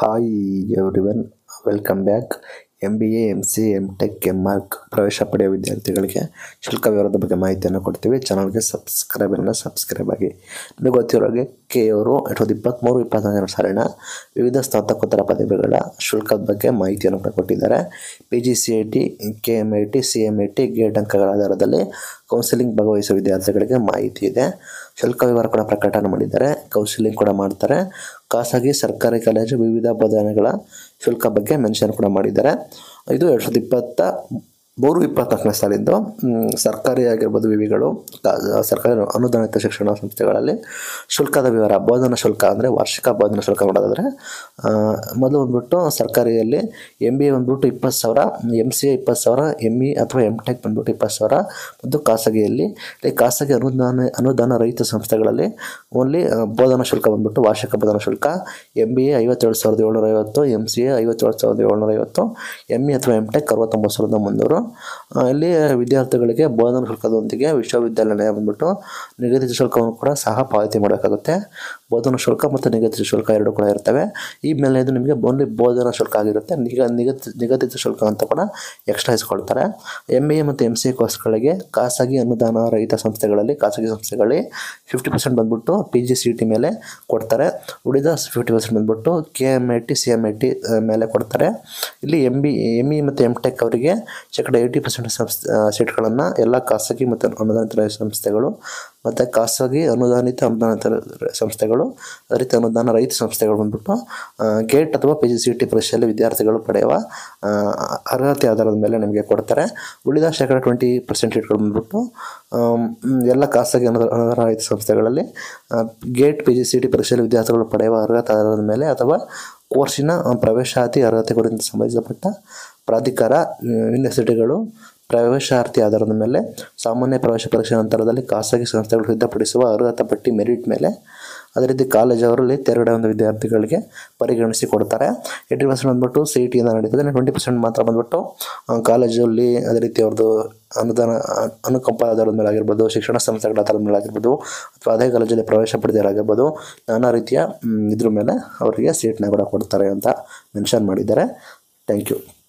hi everyone welcome back M B A M C M tech M arch ಪ್ರವೇಶ ಪಡೆಯುವ ವಿದ್ಯಾರ್ಥಿಗಳಿಗೆ ಶುಲ್ಕ ವಿವರದ ಬಗ್ಗೆ ಮಾಹಿತಿಯನ್ನು ಕೊಡ್ತೀವಿ ಚಾನಲ್ಗೆ ಸಬ್ಸ್ಕ್ರೈಬನ್ನು ಸಬ್ಸ್ಕ್ರೈಬ್ ಆಗಿ ನಿಮಗೆ ಗೊತ್ತಿರೋ ಹಾಗೆ ಕೆ ಅವರು ಎರಡು ಸಾವಿರದ ಇಪ್ಪತ್ತ್ಮೂರು ಇಪ್ಪತ್ತ್ನಾಲ್ಕನೇ ಸಾಲಿನ ವಿವಿಧ ಸ್ನಾತಕೋತ್ತರ ಪದವಿಗಳ ಶುಲ್ಕದ ಬಗ್ಗೆ ಮಾಹಿತಿಯನ್ನು ಕೂಡ ಕೊಟ್ಟಿದ್ದಾರೆ P G C I T K M I T C M I T gate ಅಂಕಗಳ ಆಧಾರದಲ್ಲಿ ಕೌನ್ಸಿಲಿಂಗ್ ಭಾಗವಹಿಸುವ ವಿದ್ಯಾರ್ಥಿಗಳಿಗೆ ಮಾಹಿತಿ ಇದೆ ಶುಲ್ಕ ವಿವರ ಕೂಡ ಪ್ರಕಟಣೆ ಮಾಡಿದ್ದಾರೆ ಕೌನ್ಸಿಲಿಂಗ್ ಕೂಡ ಮಾಡ್ತಾರೆ ಖಾಸಗಿ ಸರ್ಕಾರಿ ಕಾಲೇಜು ವಿವಿಧ ಬೋಧನೆಗಳ ಶುಲ್ಕ ಬಗ್ಗೆ ಮೆನ್ಷನ್ ಕೂಡ ಮಾಡಿದ್ದಾರೆ ಇದು ಎರಡು ಸಾವಿರದ ಇಪ್ಪತ್ತ ಮೂರು ಇಪ್ಪತ್ನಾಲ್ಕನೇ ಸಾಲಿಂದು ಮ್, ಸರ್ಕಾರಿ ಆಗಿರ್ಬೋದು ವಿವಿಗಳು ಕಾ- ಸರ್ಕಾರಿ ಅನುದಾನಿತ ಶಿಕ್ಷಣ ಸಂಸ್ಥೆಗಳಲ್ಲಿ ಶುಲ್ಕದ ವಿವರ ಬೋಧನಾ ಶುಲ್ಕ ಅಂದರೆ ವಾರ್ಷಿಕ ಬೋಧನಾ ಶುಲ್ಕ ನೋಡೋದಾದರೆ ಆ, ಮೊದಲು ಬಂದ್ಬಿಟ್ಟು ಸರ್ಕಾರಿಯಲ್ಲಿ ಎಮ್ ಬಿ ಎ ಬಂದ್ಬಿಟ್ಟು ಇಪ್ಪತ್ತು ಸಾವಿರ ಎಮ್ ಸಿ ಎ ಇಪ್ಪತ್ತು ಸಾವಿರ ಎಮ್ ಇ ಅಥವಾ ಎಮ್ ಟೆಕ್ ಬಂದ್ಬಿಟ್ಟು ಇಪ್ಪತ್ತು ಸಾವಿರ ಮತ್ತು ಖಾಸಗಿಯಲ್ಲಿ ಈ ಖಾಸಗಿ ಅನುದಾನ ಅನುದಾನ ರಹಿತ ಸಂಸ್ಥೆಗಳಲ್ಲಿ ಓನ್ಲಿ ಬೋಧನಾ ಶುಲ್ಕ ಬಂದ್ಬಿಟ್ಟು ವಾರ್ಷಿಕ ಬೋಧನಾ ಶುಲ್ಕ ಎಮ್ ಬಿ ಎ ಐವತ್ತೇಳು ಸಾವಿರದ ಏಳ್ನೂರ ಐವತ್ತು ಎಮ್ ಸಿ ಎ ಐವತ್ತೇಳು ಸಾವಿರದ ಏಳ್ನೂರ ಐವತ್ತು ಎಮ್ ಇ ಅಥವಾ ಎಮ್ ಟೆಕ್ ಅರವತ್ತೊಂಬತ್ತು ಸಾವಿರದ ಮುನ್ನೂರು ಆ, ಇಲ್ಲಿ ವಿದ್ಯಾರ್ಥಿಗಳಿಗೆ ಬೋಧನಾ ಶುಲ್ಕದೊಂದಿಗೆ ವಿಶ್ವವಿದ್ಯಾಲಯ ಬಂದ್ಬಿಟ್ಟು ನಿಗದಿತ ಶುಲ್ಕವನ್ನು ಕೂಡ ಸಹ ಪಾವತಿ ಮಾಡಬೇಕಾಗುತ್ತೆ ಬೋಧನಾ ಶುಲ್ಕ ಮತ್ತು ನಿಗದಿತ ಶುಲ್ಕ ಎರಡು ಕೂಡ ಇರ್ತವೆ ಈ ಮೇಲೆ ಇದು ನಿಮಗೆ ಓನ್ಲಿ ಬೋಧನಾ ಶುಲ್ಕ ಆಗಿರುತ್ತೆ ನಿಗ ನಿಗದಿತ ನಿಗದಿತ ಶುಲ್ಕ ಅಂತ ಕೂಡ ಎಕ್ಸ್ಟ್ರಾ ಇಸ್ಕೊಳ್ತಾರೆ ಎಮ್ ಎ ಮತ್ತು ಎಮ್ ಸಿ ಎ ಕೋರ್ಸ್ಗಳಿಗೆ ಖಾಸಗಿ ಅನುದಾನ ರಹಿತ ಸಂಸ್ಥೆಗಳಲ್ಲಿ ಖಾಸಗಿ ಸಂಸ್ಥೆಗಳಲ್ಲಿ ಫಿಫ್ಟಿ ಪರ್ಸೆಂಟ್ ಬಂದ್ಬಿಟ್ಟು ಪಿ ಜಿ ಸಿ ಟಿ ಮೇಲೆ ಕೊಡ್ತಾರೆ ಉಳಿದ ಫಿಫ್ಟಿ ಪರ್ಸೆಂಟ್ ಬಂದ್ಬಿಟ್ಟು K M I T C M I T ಮೇಲೆ ಕೊಡ್ತಾರೆ ಇಲ್ಲಿ ಎಮ್ ಬಿ ಎಮ್ ಇ ಮತ್ತು ಎಮ್ ಟೆಕ್ ಅವರಿಗೆ ಶೇಕಡ ಏಯ್ಟಿ ಪರ್ಸೆಂಟ್ ಸಂಸ್ಥೆ ಸೀಟ್ಗಳನ್ನು ಎಲ್ಲ ಖಾಸಗಿ ಮತ್ತು ಅನುದಾನಿತ ರಹಿತ ಸಂಸ್ಥೆಗಳು ಮತ್ತು ಖಾಸಗಿ ಅನುದಾನಿತ ಅನುದಾನಿತ ಸಂಸ್ಥೆಗಳು ಅದೇ ರೀತಿ ಅನುದಾನ ರಹಿತ ಸಂಸ್ಥೆಗಳು ಬಂದ್ಬಿಟ್ಟು ಆ, ಗೇಟ್ ಅಥವಾ ಪಿ ಜಿ ಸಿ ಟಿ ಪರೀಕ್ಷೆಯಲ್ಲಿ ವಿದ್ಯಾರ್ಥಿಗಳು ಪಡೆಯುವ ಆ, ಅರ್ಹತೆ ಆಧಾರದ ಮೇಲೆ ನಿಮಗೆ ಕೊಡ್ತಾರೆ ಉಳಿದ ಶೇಕಡ ಟ್ವೆಂಟಿ ಪರ್ಸೆಂಟ್ ಸೀಟ್ಗಳು ಬಂದ್ಬಿಟ್ಟು ಆಮ್, ಎಲ್ಲ ಖಾಸಗಿ ಅನುದಾನ ಅನುದಾನ ರಹಿತ ಸಂಸ್ಥೆಗಳಲ್ಲಿ ಆ, gate P G C T ಪರೀಕ್ಷೆಯಲ್ಲಿ ವಿದ್ಯಾರ್ಥಿಗಳು ಪಡೆಯುವ ಅರ್ಹತೆ ಆಧಾರದ ಮೇಲೆ ಅಥವಾ ಕೋರ್ಸಿನ ಆ, ಪ್ರವೇಶಾತಿ ಅರ್ಹತೆ ಕುರಿತು ಸಂಬಂಧಿಸಲ್ಪಟ್ಟ ಪ್ರಾಧಿಕಾರ ಯೂನಿವರ್ಸಿಟಿಗಳು ಪ್ರವೇಶಾರ್ಥಿ ಆಧಾರದ ಮೇಲೆ ಸಾಮಾನ್ಯ ಪ್ರವೇಶ ಪರೀಕ್ಷೆ ನಂತರದಲ್ಲಿ ಖಾಸಗಿ ಸಂಸ್ಥೆಗಳು ಸಿದ್ಧಪಡಿಸುವ ಅರ್ಹತಾ ಪಟ್ಟಿ ಮೆರಿಟ್ ಮೇಲೆ ಅದೇ ರೀತಿ ಕಾಲೇಜವರಲ್ಲಿ ತೆರಗಡೆ ಒಂದು ವಿದ್ಯಾರ್ಥಿಗಳಿಗೆ ಪರಿಗಣಿಸಿ ಕೊಡ್ತಾರೆ ಏಯ್ಟಿ ಪರ್ಸೆಂಟ್ ಬಂದ್ಬಿಟ್ಟು ಸಿ ಇ ಟಿಯಿಂದ ನಡೀತದೆ ಟ್ವೆಂಟಿ ಪರ್ಸೆಂಟ್ ಮಾತ್ರ ಬಂದ್ಬಿಟ್ಟು ಆ, ಕಾಲೇಜಲ್ಲಿ ಅದೇ ರೀತಿ ಅವ್ರದ್ದು ಅನುದಾನ ಅ- ಅನುಕಂಪ ಆಧಾರದ ಮೇಲೆ ಆಗಿರ್ಬೋದು ಶಿಕ್ಷಣ ಸಂಸ್ಥೆಗಳ ಆಧಾರದ ಮೇಲೆ ಆಗಿರ್ಬೋದು ಅಥವಾ ಅದೇ ಕಾಲೇಜಲ್ಲಿ ಪ್ರವೇಶ ಪಡೆದಿರಾಗಿರ್ಬೋದು ನಾನಾ ರೀತಿಯ ಮ್, ಇದ್ರ ಮೇಲೆ ಅವರಿಗೆ ಸೀಟ್ನ ಕೂಡ ಕೊಡ್ತಾರೆ ಅಂತ ಮೆನ್ಷನ್ ಮಾಡಿದ್ದಾರೆ ಥ್ಯಾಂಕ್ ಯು